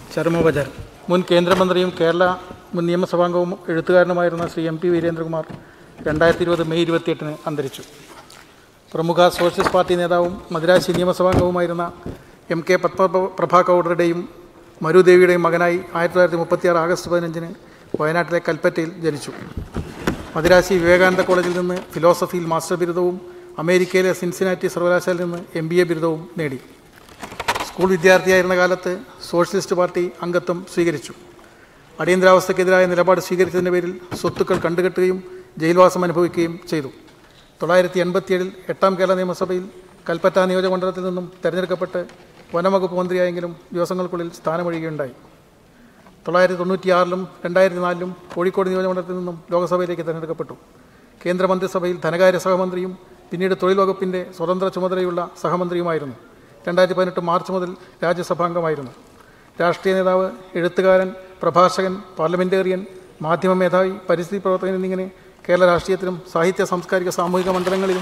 ചരമോപചാരം മുൻ കേന്ദ്രമന്ത്രിയും കേരള മുൻ നിയമസഭാംഗവും എഴുത്തുകാരനുമായിരുന്ന ശ്രീ എം പി വീരേന്ദ്രകുമാർ രണ്ടായിരത്തി ഇരുപത് മെയ് ഇരുപത്തിയെട്ടിന് അന്തരിച്ചു പ്രമുഖ സോഷ്യലിസ്റ്റ് പാർട്ടി നേതാവും മദ്രാശി നിയമസഭാംഗവുമായിരുന്ന എം കെ പത്മപ്രഭാ കൗഡറുടെയും മരുദേവിയുടെയും മകനായി ആയിരത്തി തൊള്ളായിരത്തി മുപ്പത്തിയാറ് ആഗസ്റ്റ് പതിനഞ്ചിന് വയനാട്ടിലെ കൽപ്പറ്റയിൽ ജനിച്ചു മദ്രാശി വിവേകാനന്ദ കോളേജിൽ നിന്ന് ഫിലോസഫിയിൽ മാസ്റ്റർ ബിരുദവും അമേരിക്കയിലെ സിൻസിനാറ്റി സർവകലാശാലയിൽ നിന്ന് എം ബി എ ബിരുദവും നേടി സ്കൂൾ വിദ്യാർത്ഥിയായിരുന്ന കാലത്ത് സോഷ്യലിസ്റ്റ് പാർട്ടി അംഗത്വം സ്വീകരിച്ചു അടിയന്തരാവസ്ഥയ്ക്കെതിരായ നിലപാട് സ്വീകരിച്ചതിൻ്റെ പേരിൽ സ്വത്തുക്കൾ കണ്ടുകെട്ടുകയും ജയിൽവാസം അനുഭവിക്കുകയും ചെയ്തു തൊള്ളായിരത്തി എൺപത്തിയേഴിൽ എട്ടാം കേരള നിയമസഭയിൽ കൽപ്പറ്റ നിയോജകമണ്ഡലത്തിൽ നിന്നും തെരഞ്ഞെടുക്കപ്പെട്ട് വനംവകുപ്പ് മന്ത്രിയായെങ്കിലും ദിവസങ്ങൾക്കുള്ളിൽ സ്ഥാനമൊഴിയുകയുണ്ടായി തൊള്ളായിരത്തി തൊണ്ണൂറ്റിയാറിലും രണ്ടായിരത്തി നാലിലും കോഴിക്കോട് നിയോജകമണ്ഡലത്തിൽ നിന്നും ലോക്സഭയിലേക്ക് തിരഞ്ഞെടുക്കപ്പെട്ടു കേന്ദ്രമന്ത്രിസഭയിൽ ധനകാര്യ സഹമന്ത്രിയും പിന്നീട് തൊഴിൽ വകുപ്പിൻ്റെ സ്വതന്ത്ര ചുമതലയുള്ള സഹമന്ത്രിയുമായിരുന്നു രണ്ടായിരത്തി പതിനെട്ട് മാർച്ച് മുതൽ രാജ്യസഭാംഗമായിരുന്നു രാഷ്ട്രീയ നേതാവ് എഴുത്തുകാരൻ പ്രഭാഷകൻ പാർലമെൻറ്റേറിയൻ മാധ്യമ മേധാവി പരിസ്ഥിതി പ്രവർത്തകൻ എന്നിങ്ങനെ കേരള രാഷ്ട്രീയത്തിലും സാഹിത്യ സാംസ്കാരിക സാമൂഹിക മണ്ഡലങ്ങളിലും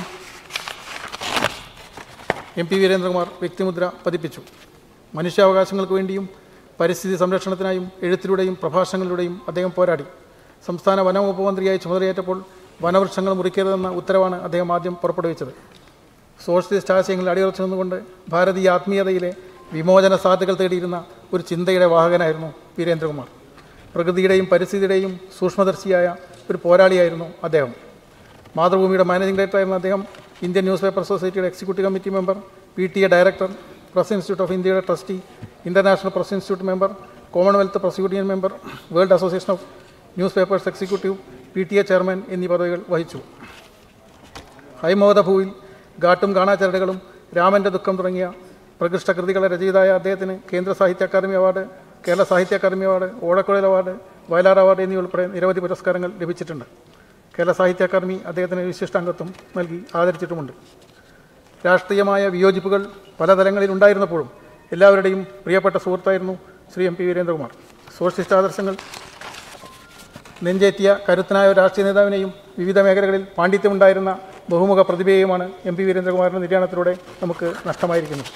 എം പി വീരേന്ദ്രകുമാർ വ്യക്തിമുദ്ര പതിപ്പിച്ചു മനുഷ്യാവകാശങ്ങൾക്ക് വേണ്ടിയും പരിസ്ഥിതി സംരക്ഷണത്തിനായും എഴുത്തിലൂടെയും പ്രഭാഷണങ്ങളിലൂടെയും അദ്ദേഹം പോരാടി സംസ്ഥാന വനംവകുപ്പ് മന്ത്രിയായി ചുമതലയേറ്റപ്പോൾ വനവൃക്ഷങ്ങൾ മുറിക്കരുതെന്ന ഉത്തരവാണ് അദ്ദേഹം ആദ്യം പുറപ്പെടുവിച്ചത് സോഷ്യലിസ്റ്റ് ആശയങ്ങളിൽ അടിയുറച്ചു നിന്നുകൊണ്ട് ഭാരതീയ ആത്മീയതയിലെ വിമോചന സാധ്യതകൾ തേടിയിരുന്ന ഒരു ചിന്തയുടെ വാഹകനായിരുന്നു വീരേന്ദ്രകുമാർ പ്രകൃതിയുടെയും പരിസ്ഥിതിയുടെയും സൂക്ഷ്മദർശിയായ ഒരു പോരാളിയായിരുന്നു അദ്ദേഹം മാതൃഭൂമിയുടെ മാനേജിംഗ് ഡയറക്ടറായിരുന്ന അദ്ദേഹം ഇന്ത്യൻ ന്യൂസ് പേപ്പർ സൊസൈറ്റിയുടെ executive committee member P T A director press institute of ഇന്ത്യയുടെ trustee international press institute member commonwealth press union member world association of newspapers executive P T A chairman എന്നീ പദവികൾ വഹിച്ചു ഹൈമോദഭൂവിൽ ഗാട്ടും കാണാച്ചരടുകളും രാമൻ്റെ ദുഃഖം തുടങ്ങിയ പ്രകൃഷ്ട കൃതികളെ രചയിതായ അദ്ദേഹത്തിന് കേന്ദ്ര സാഹിത്യ academy award Kerala Sahitya academy award Odakkuzhal award Vayalar award എന്നിവ ഉൾപ്പെടെ നിരവധി പുരസ്കാരങ്ങൾ ലഭിച്ചിട്ടുണ്ട് കേരള സാഹിത്യ അക്കാദമി അദ്ദേഹത്തിന് വിശിഷ്ടാംഗത്വം നൽകി ആദരിച്ചിട്ടുമുണ്ട് രാഷ്ട്രീയമായ വിയോജിപ്പുകൾ പല തലങ്ങളിൽ ഉണ്ടായിരുന്നപ്പോഴും എല്ലാവരുടെയും പ്രിയപ്പെട്ട സുഹൃത്തായിരുന്നു Shri M P Veerendrakumar socialist ആദർശങ്ങൾ നെഞ്ചേറ്റിയ കരുത്തനായ ഒരു രാഷ്ട്രീയ നേതാവിനെയും വിവിധ മേഖലകളിൽ പാണ്ഡിത്യമുണ്ടായിരുന്ന ബഹുമുഖ പ്രതിഭയെയുമാണ് എം പി വീരേന്ദ്രകുമാറിൻ്റെ നിര്യാണത്തിലൂടെ നമുക്ക് നഷ്ടമായിരിക്കുന്നത്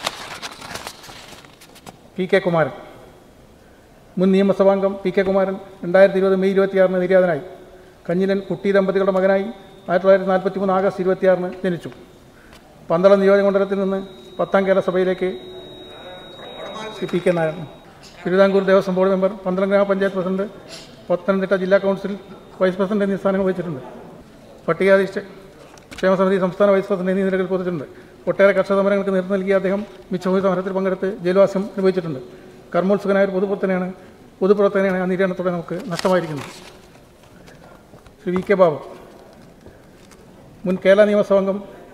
പി കെ കുമാരൻ മുൻ നിയമസഭാംഗം പി കെ കുമാരൻ രണ്ടായിരത്തി ഇരുപത് മെയ് ഇരുപത്തിയാറിന് നിര്യാതനായി കഞ്ഞിലൻ കുട്ടി ദമ്പതികളുടെ മകനായി ആയിരത്തി തൊള്ളായിരത്തി നാൽപ്പത്തി മൂന്ന് ആഗസ്റ്റ് ഇരുപത്തിയാറിന് ജനിച്ചു പന്തളം നിയോജകമണ്ഡലത്തിൽ നിന്ന് പത്താം കേരള സഭയിലേക്ക് Shri P K Nair Thiruvithamkoor Devaswom board member Pandalam ഗ്രാമപഞ്ചായത്ത് പ്രസിഡന്റ് പത്തനംതിട്ട ജില്ലാ കൗൺസിൽ വൈസ് പ്രസിഡന്റ് എന്നീ സ്ഥാനങ്ങൾ വഹിച്ചിട്ടുണ്ട് പട്ടികാതി ക്ഷേമസമിതി സംസ്ഥാന വൈസ് പ്രസിഡന്റ് എന്നീ നിലകളിൽ പൊതിച്ചിട്ടുണ്ട് ഒട്ടേറെ കർഷക സമരങ്ങൾക്ക് നേതൃത്വം നൽകിയ അദ്ദേഹം മിച്ചഭൂമി സമരത്തിൽ പങ്കെടുത്ത് ജയിൽവാസം അനുഭവിച്ചിട്ടുണ്ട് കർമ്മോത്സുകനായ ഒരു പൊതുപ്രവർത്തനയാണ് പൊതുപ്രവർത്തനയാണ് ആ നിര്യാണത്തോടെ നമുക്ക് നഷ്ടമായിരിക്കുന്നത് ശ്രീ വി കെ ബാബു മുൻ കേരള നിയമസഭാംഗം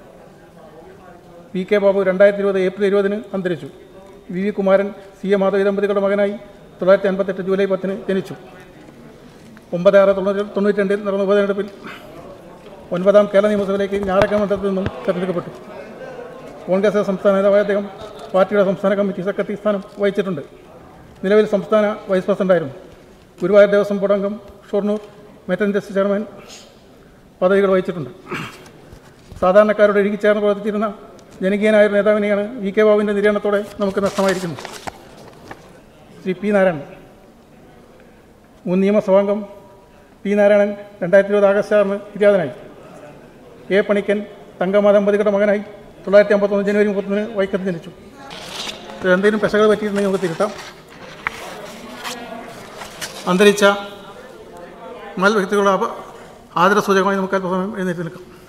വി കെ ബാബു രണ്ടായിരത്തി ഇരുപത് ഏപ്രിൽ ഇരുപതിന് അന്തരിച്ചു V V Kumaran C A Madhavi ദമ്പതികളുടെ മകനായി തൊള്ളായിരത്തി അൻപത്തെട്ട് ജൂലൈ പത്തിന് ജനിച്ചു ഒമ്പത് ആറ് തൊണ്ണൂറ്റി തൊണ്ണൂറ്റി രണ്ടിൽ നടന്ന ഉപതെരഞ്ഞെടുപ്പിൽ ഒൻപതാം കേരള നിയമസഭയിലേക്ക് ഞാറക്ക മണ്ഡലത്തിൽ നിന്നും തെരഞ്ഞെടുക്കപ്പെട്ടു കോൺഗ്രസ് സംസ്ഥാന നേതാവായ അദ്ദേഹം പാർട്ടിയുടെ സംസ്ഥാന കമ്മിറ്റി സെക്രട്ടറി സ്ഥാനം വഹിച്ചിട്ടുണ്ട് നിലവിൽ സംസ്ഥാന വൈസ് പ്രസിഡന്റായിരുന്നു ഗുരുവായൂർ ദേവസ്വം ബോർഡ് അംഗം ഷൊർണൂർ മെറ്റൻ ജസ്റ്റ് ചെയർമാൻ പദവികൾ വഹിച്ചിട്ടുണ്ട് സാധാരണക്കാരോട് ഇഴുകിച്ചേർന്ന് പ്രവർത്തിച്ചിരുന്ന ജനകീയനായ ഒരു നേതാവിനെയാണ് വി കെ ബാബുവിൻ്റെ നിര്യാണത്തോടെ നമുക്ക് നഷ്ടമായിരിക്കുന്നത് ശ്രീ പി നാരായണൻ മുൻ നിയമസഭാംഗം പി നാരായണൻ രണ്ടായിരത്തി ഇരുപത് ആഗസ്റ്റ് ആറിന് നിര്യാതനായി എ പണിക്കൻ തങ്കമ്മ ദമ്പതികളുടെ മകനായി തൊള്ളായിരത്തി അമ്പത്തൊന്ന് ജനുവരി മുപ്പത്തൊന്നിന് വൈക്കത്ത് ജനിച്ചു ഇത് എന്തെങ്കിലും പെശകൾ പറ്റിയിട്ടുണ്ടെങ്കിൽ നമുക്ക് തിരുത്താം അന്തരിച്ച മൽ വ്യക്തികളുടെ ആദരസൂചകമായി നമുക്ക് അല്പസമയം എഴുന്നേറ്റ് നിൽക്കാം